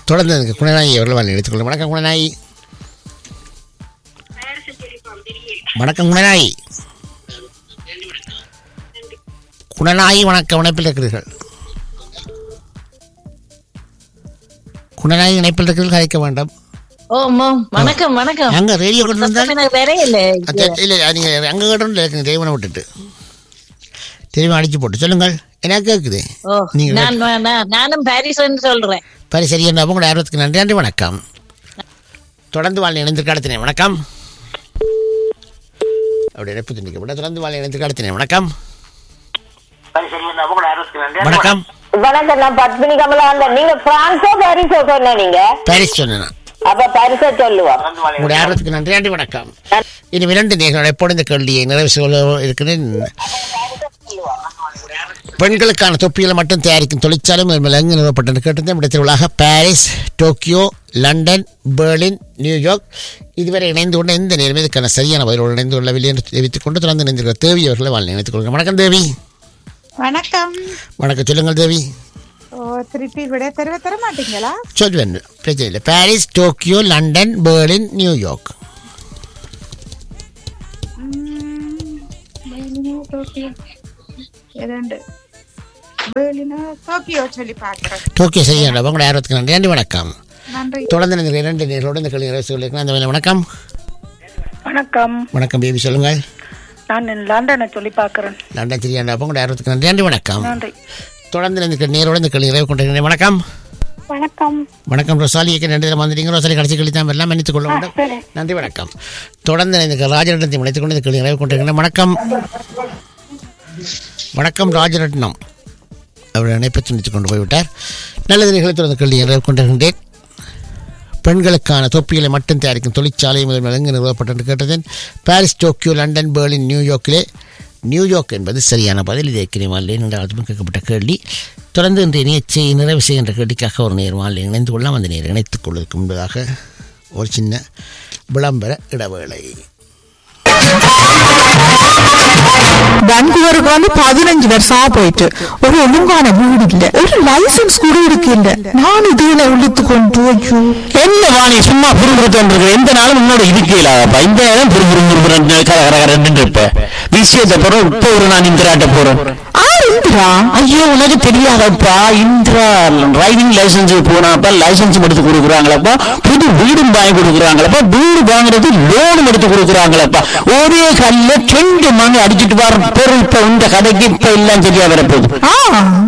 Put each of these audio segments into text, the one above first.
தொடர்ந்து எனக்கு குணநாயகி அவர்கள் வாழ் எடுத்துக்கொள்ளும் வணக்கம் குணநாயகி வணக்கம் குணநாயகி குணநாயகி வணக்கம் இணைப்பில் இருக்கிறீர்கள் குணநாயகி இணைப்பில் இருக்கிறீர்கள் கதைக்க வேண்டாம் ஓமோ வணக்கம் வணக்கம் அங்க ரேடியோ கொண்டு வந்தால் எனக்கு வரையில அத்த- இல்ல நீங்க அங்க கிட்ட இருக்குங்க தெய்வனை விட்டுட்டு தெய்வம் அடிச்சு போட்டு சொல்லுங்கள் என்ன கேக்குது ஓ நீங்க நான் நான்- நானும் பாரிஸ் சொல்றேன் சரி சரி என்ன உங்களுடைய ஆர்வத்துக்கு நன்றி நன்றி வணக்கம் தொடர்ந்து வாழ் இணைந்திருக்காடத்தினே வணக்கம் அப்படி இணைப்பு துண்டிக்க விட தொடர்ந்து வாழ் இணைந்திருக்காடத்தினே வணக்கம் வணக்கம் வணக்கம் நான் பத்மினி கமலாந்தன் நீங்க பிரான்ஸோ பாரிஸோ சொன்ன நீங்க பாரிஸ் சொன்னேன் நான். அப்ப பாரிஸ சொல்லுவோம் உங்களுடைய ஆர்வத்துக்கு நன்றி நன்றி வணக்கம் இனி இரண்டு நீங்கள் எப்போது இந்த கேள்வியை நிறைவு சொல்ல இருக்கிறேன் பெண்களுக்கான தொப்பிகளை மட்டும் தயாரிக்கும் தொழிற்சாலை முதல் எங்கு நிறுவப்பட்டது கேட்டிருந்தேன் இடத்தில் உள்ளாக Paris Tokyo London Berlin New York இதுவரை இணைந்து கொண்ட எந்த நேரமே இதுக்கான சரியான பதிலோடு இணைந்து கொள்ளவில்லை என்று தெரிவித்துக் கொண்டு தொடர்ந்து இணைந்திருக்கிற தேவி அவர்களை வாழ் இணைத்துக் கொள்கிறேன் வணக்கம் தேவி வணக்கம் வணக்கம் சொல்லுங்கள் தேவி ஓ திருப்பி விட தருவ தர மாட்டீங்களா சொல்லுவேன் பிரச்சனை இல்லை Paris Tokyo London Berlin New York இரண்டு பேர்லினா டோக்கியோ சொல்லி பார்க்கிறேன் டோக்கியோ சரியான உங்களுடைய ஆர்வத்துக்கு நன்றி நன்றி வணக்கம் நன்றி தொடர்ந்து இணைந்திருக்கிற இரண்டு நேரோடு இந்த கேள்வி நிறைவு சொல்லியிருக்கிறேன் அந்த வேலை வணக்கம் வணக்கம் வணக்கம் பேபி சொல்லுங்கள் நான் லண்டனை சொல்லி பார்க்கிறேன் லண்டன் சரியான உங்களுடைய ஆர்வத்துக்கு நன்றி நன்றி வணக்கம் நன்றி தொடர்ந்து இந்த நேரோடு இந்த கேள்வி நிறைவு கொண்டிருக்கிறேன் வணக்கம் வணக்கம் வணக்கம் ரொசாலிக்கு நன்றி தினம் வந்துட்டீங்க ரொசாலி கடைசி கழி தான் எல்லாம் மன்னித்துக் கொள்ள வேண்டும் சரி. நன்றி வணக்கம் தொடர்ந்து இந்த ராஜரட்னத்தை மன்னித்துக் கொண்டு இந்த கேள்வி நிறைவு கொண்டிருக்கிறேன் வணக்கம் வணக்கம் ராஜரட்னம் அவர் இணைப்பை துணித்துக் கொண்டு போய்விட்டார் நல்லது நிகழ்ச்சி தொடர்ந்து கேள்வி நிறைவு கொண்டிருக்கின்றேன் பெண்களுக்கான தொப்பிகளை மட்டும் தயாரிக்கும் தொழிற்சாலை முதல் விலங்கு நிறுவப்பட்டது கேட்டதன் பாரிஸ் டோக்கியோ லண்டன் பெர்லின் நியூயார்க்கிலே நியூயார்க் என்பது சரியான பதில் இதை கிரிமாலே இரண்டாவது கேட்கப்பட்ட கேள்வி தொடர்ந்து இன்றைய நிகழ்ச்சியை நிறைவு செய்கின்ற கேள்விக்காக ஒரு நேர்மால் இணைந்து கொள்ளலாம் அந்த நேர் இணைத்துக் கொள்வதற்கு முன்பதாக ஒரு சின்ன விளம்பர இடைவேளை பெங்களூருக்கு வந்து பதினஞ்சு வருஷமா போயிட்டு ஒரு ஒழுங்கான வீடு இல்ல ஒரு லைசன்ஸ் கூட இருக்கு இல்ல நான் இதுல இழுத்து கொண்டு ஐயோ என்ன வாணி சும்மா புரிபுறுத்தன் எந்த நாளும் உன்னோட இருக்கலாப்பா இந்த நேரம் புரிபுறுபுறுபுறன் கர கர கரன்னு இருப்ப விஷயத்தை போறோம் இப்போ ஒரு நான் இந்திராட்ட போறேன் ஆ இந்திரா ஐயோ உனக்கு தெரியாதப்பா இந்திரா டிரைவிங் லைசன்ஸ் போனாப்பா லைசன்ஸ் எடுத்து கொடுக்குறாங்களப்பா புது வீடும் வாங்கி கொடுக்குறாங்களப்பா வீடு வாங்குறது லோனும் எடுத்து கொடுக்குறாங்களப்பா ஒரே கல்ல ரெண்டு மணி அடிச்சிட்டு வர பொருள் இப்ப இந்த கடைக்கு இப்ப எல்லாம் சரியா வரப்போகுது ஆ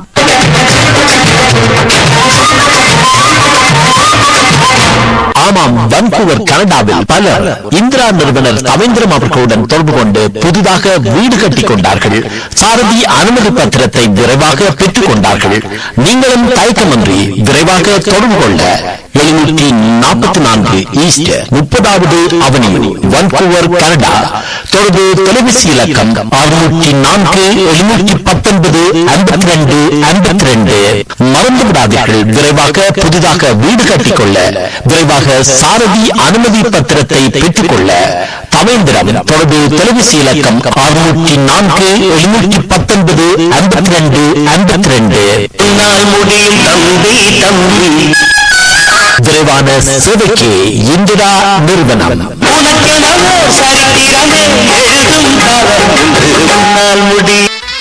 ஆமாம் வன்கூவர் கனடாவில் பலர் இந்திரா நிறுவனர் ரவீந்திரம் அவர்களுடன் தொடர்பு கொண்டு புதிதாக வீடு கட்டிக் கொண்டார்கள் சாரதி அனுமதி பத்திரத்தை விரைவாக பெற்றுக் கொண்டார்கள் நீங்களும் தயக்கமின்றி விரைவாக தொடர்பு கொள்ள எழுநூற்றி நாற்பத்தி நான்கு ஈஸ்ட் முப்பதாவது அவனியூ வன்கூவர் கனடா தொடர்பு தொலைபேசி இலக்கம் அறுநூற்றி நான்கு எழுநூற்றி பத்தொன்பது ஐம்பத்தி ரெண்டு ஐம்பத்தி ரெண்டு மறந்து விடாதீர்கள் விரைவாக புதிதாக வீடு கட்டிக்கொள்ள விரைவாக சாரதி அனுமதி பத்திரத்தை பெற்றுக்கொள்ள தவேந்திரம் தொடர்பு தொலைபேசி இலக்கம் அறுநூற்றி நான்கு எழுநூற்றி பத்தொன்பது ஐம்பத்தி ரெண்டு ஐம்பத்தி ரெண்டு முடியும் தம்பி தம்பி விரைவான சேவைக்கு இந்திரா நிறுவனம் உனக்கெனவோ சரித்திரமே எழுதும் காலம் என்று உன்னால் முடி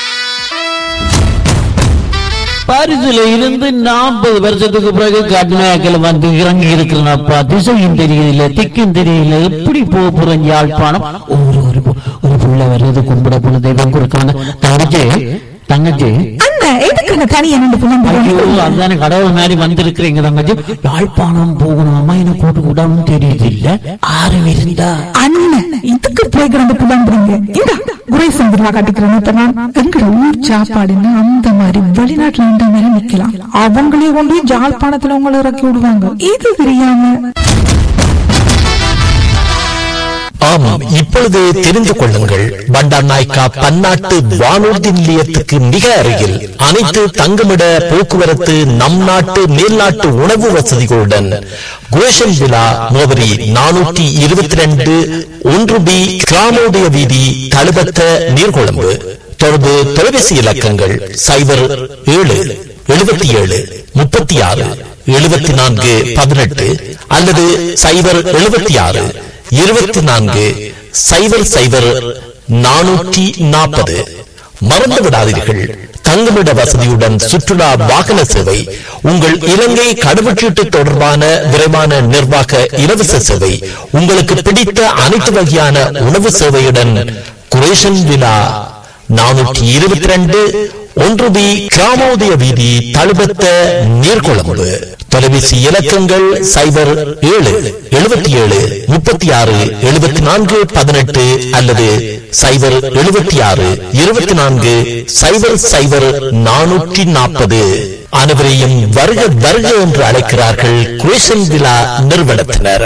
பாரிஸ்ல இருந்து நாற்பது வருஷத்துக்கு பிறகு கட்னாக்கில் வந்து இறங்கி இருக்கிறனப்பா திசையும் தெரியல திக்கும் தெரியல எப்படி போக போறேன் யாழ்ப்பாணம் ஒரு ஒரு பு- ஒரு புள்ள வருது கும்பிட போன தெய்வம் கொடுக்கான தங்கச்சி தங்கச்சி அண்ணா எதுக்கு தனியா நின்று ஐயோ புலம்புறோம் அதுதானே கடவுள் மாதிரி வந்திருக்கிறீங்க தங்கச்சி யாழ்ப்பாணம் போகணும் அம்மா என்ன கூட்டு கூடாமல் தெரியுது இல்ல ஆறு இருந்தா அண்ணன் இதுக்கு போய் கிடந்து புலம்புறீங்க இந்த குறை சந்திரா கட்டிக்கிறேன் எங்கட ஊர் சாப்பாடுன்னு அந்த மாதிரி வெளிநாட்டுல இந்த மாதிரி நிக்கலாம் அவங்களே கொண்டு போய் ஜாழ்ப்பாணத்துல உங்களை இறக்கி விடுவாங்க இது தெரியாம ஆமாம் இப்பொழுது தெரிந்து கொள்ளுங்கள் பண்டார் நாய்க்கா பன்னாட்டு வானூர்தி நிலையத்துக்கு மிக அருகில் அனைத்து தங்குமிட போக்குவரத்து நம் நாட்டு மேல்நாட்டு உணவு வசதிகளுடன் கோஷன் விழா முகவரி நானூற்றி இருபத்தி ரெண்டு ஒன்று பி கிராமோதய வீதி தழுபத்த நீர்கொழும்பு தொடர்பு தொலைபேசி இலக்கங்கள் சைபர் ஏழு எழுபத்தி ஏழு முப்பத்தி ஆறு எழுபத்தி நான்கு பதினெட்டு அல்லது சைபர் எழுபத்தி ஆறு இருபத்தி நான்கு சைபர் சைபர் நானூற்றி நாற்பது மறந்து விடாதீர்கள் தங்குமிட வசதியுடன் சுற்றுலா வாகன சேவை உங்கள் இலங்கை கடவுச்சீட்டு தொடர்பான விரைவான நிர்வாக இலவச சேவை உங்களுக்கு பிடித்த அனைத்து வகையான உணவு சேவையுடன் குரேஷன் விழா நானூற்றி இருபத்தி ரெண்டு ஒன்று பி கிராமோதய வீதி தழுபத்த நீர்கொழும்பு தொலைபேசி இலக்கங்கள் சைபர் ஏழு எழுபத்தி ஏழு முப்பத்தி ஆறு எழுபத்தி நான்கு பதினெட்டு அல்லது சைபர் எழுபத்தி ஆறு இருபத்தி நான்கு சைபர் சைபர் நானூற்றி நாற்பது அனைவரையும் வருக வருக என்று அழைக்கிறார்கள் குரேஷன் விழா நிறுவனத்தினர்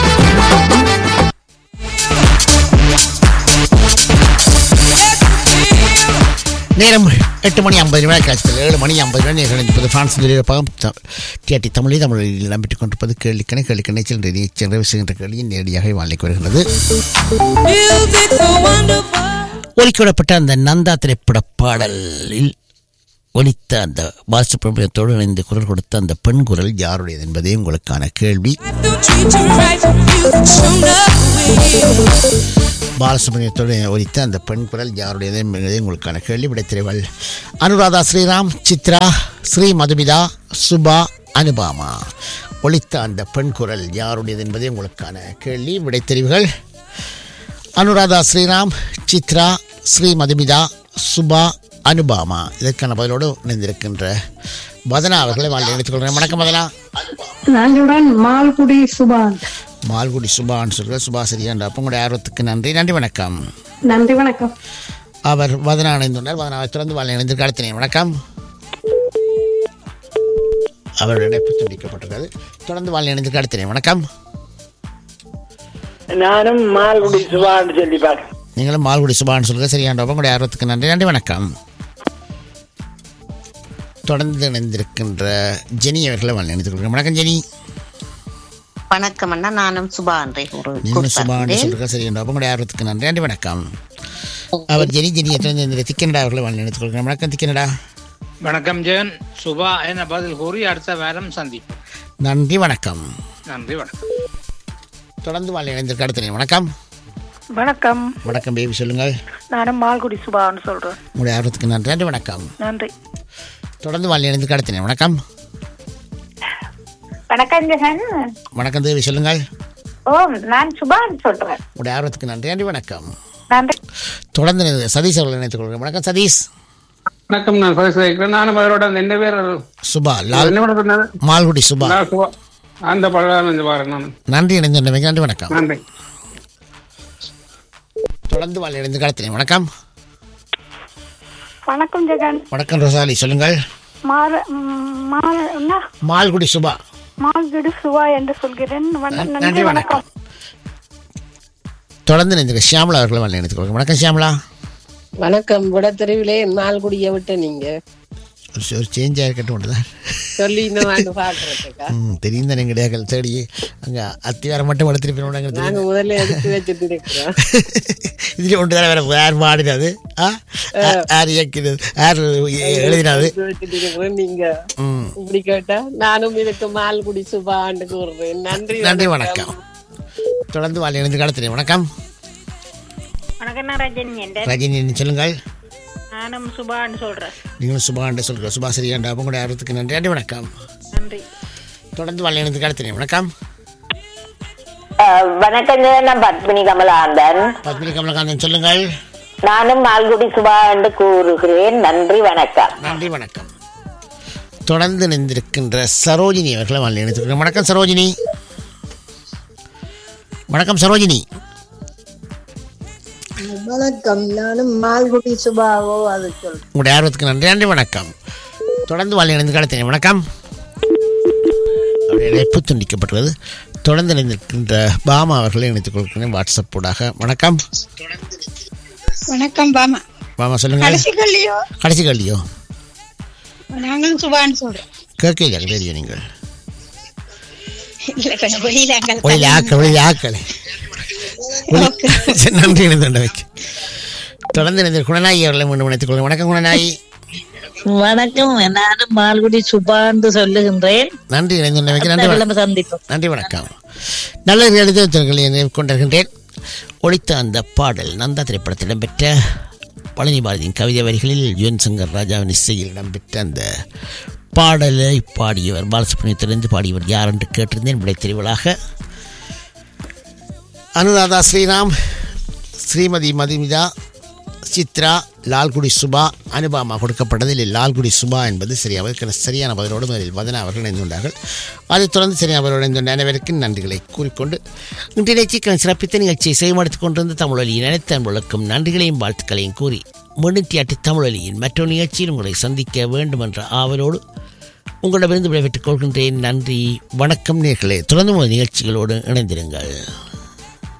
நேரம் எட்டு மணி ஐம்பது நிமிடம் காட்சியில் ஏழு மணி ஐம்பது நிமிடம் நீங்கள் இணைந்திருப்பது பிரான்ஸ் நிலையப்பகம் டிஆர்டி தமிழில் தமிழில் இடம்பெற்றுக் கொண்டிருப்பது கேள்விக்கணை கேள்விக்கணை சென்ற சென்ற விஷயன்ற கேள்வியின் நேரடியாக வாழ்க்கை வருகிறது ஒலிக்கப்பட்ட அந்த நந்தா திரைப்பட பாடலில் ஒலித்த அந்த பாலசுப்ரமணியத்தோடு இணைந்து குரல் கொடுத்த அந்த பெண் குரல் யாருடையது என்பதே உங்களுக்கான கேள்வி பாலசுப்ரமணியத்தோடு ஒலித்த அந்த பெண் குரல் யாருடையது என்பதே உங்களுக்கான கேள்வி விடைத்திரைவள் அனுராதா ஸ்ரீராம் சித்ரா ஸ்ரீ மதுமிதா சுபா அனுபாமா ஒலித்த அந்த பெண் குரல் யாருடையது என்பதே உங்களுக்கான கேள்வி விடைத்தெரிவுகள் அனுராதா ஸ்ரீராம் சித்ரா ஸ்ரீ மதுமிதா சுபா அனுபாமா இதற்கான பதிலோடு இணைந்திருக்கின்ற வதனா அவர்களை வாழ்ந்து எடுத்துக்கொள்கிறேன் வணக்கம் வதனா நாங்களுடன் மால்குடி சுபான் மால்குடி சுபான்னு சொல்கிற சுபா சரியாண்டா அப்போ உங்களுடைய ஆர்வத்துக்கு நன்றி நன்றி வணக்கம் நன்றி வணக்கம் அவர் வதனா இணைந்துள்ளார் வதனாவை தொடர்ந்து வாழ் இணைந்திருக்க அடுத்த வணக்கம் அவர் இணைப்பு துண்டிக்கப்பட்டுள்ளது தொடர்ந்து வாழ் இணைந்திருக்க அடுத்த வணக்கம் நானும் மால்குடி சுபான்னு சொல்லி பார்க்க நீங்களும் மால்குடி சுபான்னு சொல்லுங்க சரியாண்டா அப்போ உங்களுடைய ஆர்வத்துக்கு நன்றி நன்றி வணக்கம் தொடர்ந்து இணைந்திருக்கின்ற ஜெனி அவர்களை வாழ் இணைத்துக் வணக்கம் ஜெனி வணக்கம் அண்ணா நானும் சுபா அன்றே ஒரு நீங்களும் சுபான்னு சொல்லுங்க சரியாண்டா அப்போ உங்களுடைய ஆர்வத்துக்கு நன்றி நன்றி வணக்கம் அவர் ஜெனி ஜெனியை தொடர்ந்து இந்த திக்கனடா அவர்களை வாழ் இணைத்துக் வணக்கம் திக்கனடா வணக்கம் ஜெயன் சுபா என பதில் கூறி அடுத்த வாரம் சந்திப்போம் நன்றி வணக்கம் நன்றி வணக்கம் தொடர்ந்து வாழ் இணைந்திருக்க அடுத்த வணக்கம் வணக்கம் வணக்கம் பேபி சொல்லுங்கள் நானும் மால்குடி சுபான்னு சொல்றேன் உங்களுடைய ஆர்வத்துக்கு நன்றி நன்றி வணக்கம் நன்றி தொடர்ந்து வாழ் இணைந்திருக்க அடுத்த வணக்கம் வணக்கம் ஜெகன் வணக்கம் தேவி சொல்லுங்கள் ஓ நான் சுபான்னு சொல்றேன் உங்களுடைய ஆர்வத்துக்கு நன்றி நன்றி வணக்கம் நன்றி தொடர்ந்து இணைந்து சதீஷ் அவர்களை இணைத்துக் கொள்கிறேன் வணக்கம் சதீஷ் வணக்கம் நான் பேசுகிறேன் நானும் அவரோட அந்த என்ன பேர் சுபா லால் என்ன பேர் சொன்னது மால்குடி சுபா நான் சுபா அந்த பழம் இந்த வாரம் நான் நன்றி இணைந்து நன்றி வணக்கம் நன்றி தொடர்ந்து வாழ் இணைந்து கடத்தினேன் வணக்கம் வணக்கம் ஜெகன் வணக்கம் ரோசாலி சொல்லுங்கள் மால ம், மால என்ன மால்குடி சுபா மால்குடி சுபா என்று சொல்கிறேன் வண- நன்றி வணக்கம் தொடர்ந்து இணைந்து ஷியாமலா அவர்களை வாழ் இணைத்துக் கொள்கிறேன் வணக்கம் ஷியாமலா வணக்கம் விடத்தெருவிலே மால்குடிய விட்டு நீங்க ஒரு ஒரு சேஞ்ச் ஆகிருக்கட்டும் மட்டும்தான் சொல்லி இன்னும் வந்து பாக்குறதுக்கா ம் தெரியும் தானே கிடையாது தேடி அங்கே அத்திவாரம் மட்டும் எடுத்துட்டு போயிருவாங்க நாங்க முதல்ல எடுத்து வச்சுட்டு இருக்கிறோம் இதில் ஒன்று தானே வேற யார் பாடினது ஆ யா- யார் இயக்கினது யார் எழுதினது எடுத்து வச்சுட்டு இருக்கிறோம் நீங்க ம் இப்படி கேட்டா நானும் இதுக்கு மால்குடி சுபான்னு கூறுறேன் நன்றி நன்றி வணக்கம் தொடர்ந்து வாழ் இணைந்து கடத்தினேன் வணக்கம் வணக்கம் நான் ரஜினி என்ற ரஜினி என்ன சொல்லுங்கள் நானும் சுபான்னு சொல்றேன் நீங்களும் சுபாண்ட சொல்கிற சுபா சரியாண்டா உங்களுடைய ஆர்வத்துக்கு நன்றி நன்றி வணக்கம் நன்றி தொடர்ந்து வாழ் இணைந்து கடத்தினேன் வணக்கம் அஹ், வணக்கம் ஜெகன் நான் பத்மினி கமலாந்தன் பத்மினி கமலகாந்தன் சொல்லுங்கள் நானும் மால்குடி சுபா என்று கூறுகிறேன் நன்றி வணக்கம் நன்றி வணக்கம் தொடர்ந்து நின்றிருக்கின்ற சரோஜினி அவர்களை வாழ் இணைத்துக்கிறேன் வணக்கம் சரோஜினி வணக்கம் சரோஜினி வணக்கம் நானும் மால்குடி சுபாவோ அது சொல்றேன் உங்களுடைய ஆர்வத்துக்கு நன்றி நன்றி வணக்கம் தொடர்ந்து வாழ் இணைந்து கடத்தினேன் வணக்கம் அவருடைய இணைப்பு துண்டிக்கப்பட்டுள்ளது தொடர்ந்து இணைந்திருக்கின்ற பாமா அவர்களை இணைத்துக் கொள்கிறேன் வாட்ஸ்அப் ஊடாக வணக்கம் வணக்கம் பாமா பாமா சொல்லுங்க கடைசி கல்லியோ கடைசி கல்வியோ நாங்களும் சுபான்னு சொல்றோம் கேட்கல ரேடியோ நீங்கள் இல்ல கொஞ்சம் வெளியில அங்க ஒளியில் ஆக்கள் ஒளியில் ஆக்கள் ஒளி சரி, நன்றி இணைந்து வைக்க தொடர்ந்து இணைந்த குணநாயகி அவர்களை மீண்டும் இணைத்துக் கொள்கிறேன் வணக்கம் குணநாயகி வணக்கம் நானும் மால்குடி சுபான்னு சொல்லுகின்றேன் நன்றி இணைந்துள்ளமைக்கு நன்றி அடுத்த வணக்கம். கிழமை சந்திப்போம் நன்றி வணக்கம் நல்ல எழுதுவத்தர்களை நினைவு கொண்டிருக்கின்றேன் ஒழித்த அந்த பாடல் நந்தா திரைப்படத்தில் இடம்பெற்ற பழனி பாரதியின் கவிதை வரிகளில் யுவன் சங்கர் ராஜாவின் இசையில் இடம்பெற்ற அந்த பாடலை பாடியவர் பாலசுப்ரமணியத்திலிருந்து பாடியவர் யார் என்று கேட்டிருந்தேன் விடை தெரிவலாக அனுராதா ஸ்ரீராம் ஸ்ரீமதி மதுமிதா சித்ரா லால்குடி சுபா அனுபாமா கொடுக்கப்பட்டதில் லால்குடி சுபா என்பது சரியாக அதற்கான சரியான பதிலோடு முதலில் வதனா அவர்கள் இணைந்துள்ளார்கள் அதைத் தொடர்ந்து சரியான பதிலோடு இணைந்துள்ள அனைவருக்கும் நன்றிகளை கூறிக்கொண்டு இன்றைய நிகழ்ச்சிக்கான சிறப்பித்த நிகழ்ச்சியை செய்யமடுத்துக் கொண்டிருந்த தமிழொலியின் அனைத்து அன்புகளுக்கும் நன்றிகளையும் வாழ்த்துக்களையும் கூறி முன்னூற்றி தமிழொலியின் மற்றொரு நிகழ்ச்சியில் உங்களை சந்திக்க வேண்டும் என்ற ஆவலோடு உங்களிடமிருந்து விடைபெற்றுக் கொள்கின்றேன் நன்றி வணக்கம் நேர்களே தொடர்ந்து உங்கள் நிகழ்ச்சிகளோடு இணைந்திருங்கள்